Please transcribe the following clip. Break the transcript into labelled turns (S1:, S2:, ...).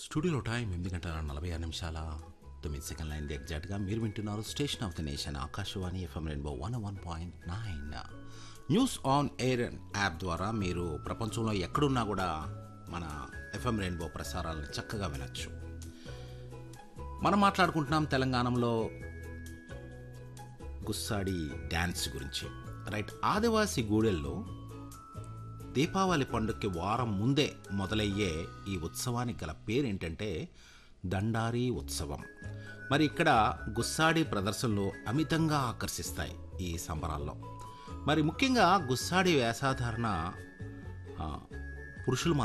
S1: స్టూడియోలో టైం ఎనిమిది గంటల నలభై ఆరు నిమిషాల తొమ్మిది సెకండ్ల అయింది ఎగ్జాక్ట్గా మీరు వింటున్నారు station of the nation Akashvani FM rainbow one one point nine news on air app ద్వారా మీరు ప్రపంచంలో ఎక్కడున్నా కూడా మన ఎఫ్ఎం రెయిన్బో ప్రసారాలను చక్కగా వినొచ్చు మనం మాట్లాడుకుంటున్నాం తెలంగాణలో గుస్సాడి డ్యాన్స్ గురించి రైట్ ఆదివాసి గూడెల్లో దీపావళి పండుగకి వారం ముందే మొదలయ్యే ఈ ఉత్సవానికి గల పేరేంటంటే దండారి ఉత్సవం మరి ఇక్కడ గుస్సాడి ప్రదర్శనలు అమితంగా ఆకర్షిస్తాయి ఈ సంబరాల్లో మరి ముఖ్యంగా గుస్సాడి వేషధారణ ఆ, పురుషులు